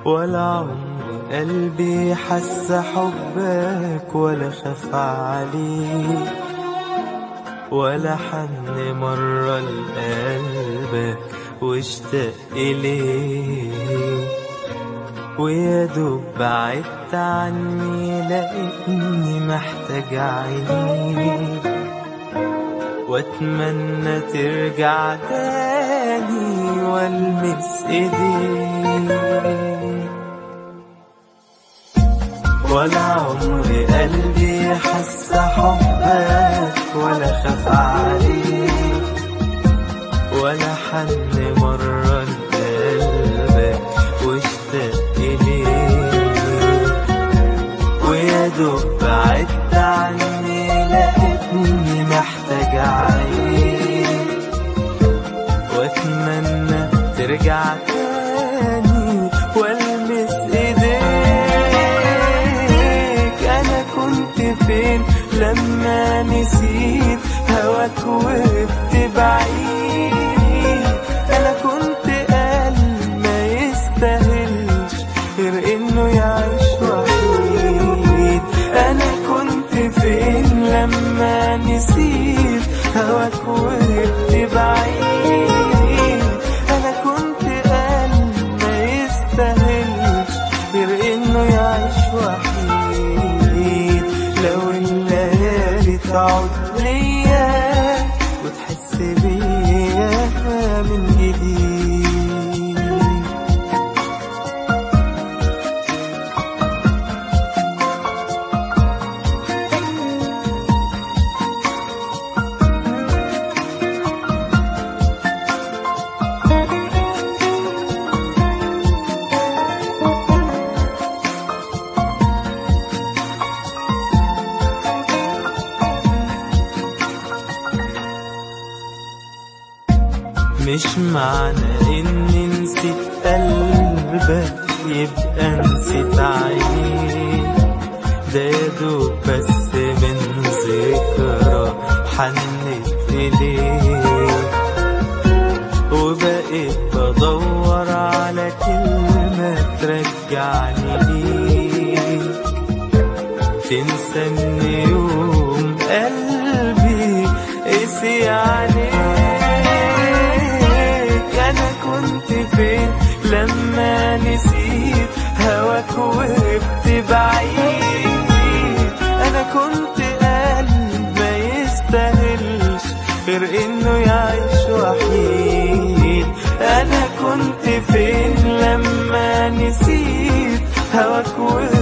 ولا عمر قلبي حس حبك ولا خاف عليك ولا حن مرة لقلبك واشتاق إليك ويا دوب بعدت عني لقيتني محتاج عينيك واتمنى ترجع تاني والمس ايديك ولا عمري قلبي حس حبك ولا خاف عليك ولا حن مرة لقلبك واشتاق إليك ويا دوب بعدت عني لقيتني محتاج عينيك واتمنى ترجع تاني والمس ايديك انا كنت فين لما نسيت هواك وقفت بعيد انا كنت قلب ما يستاهلش غير انه يعيش وحيد انا كنت فين لما نسيت هواك وقفت بعيد انا كنت قلب ما يستاهلش غير انه يعيش وحيد لو الليالي تعود ليا وتحس بيا من جديد مش معنى اني نسيت قلبك يبقى نسيت عينيك ده يا دوب بس من ذكرى حنت إليك وبقيت بدور على كلمة ترجعني ليك تنسى ان يوم قلبي قسي عليك انا كنت فين لما نسيت هواك وقفت بعيد انا كنت قلب ما يستاهلش غير انه يعيش وحيد انا كنت فين لما نسيت هواك وقفت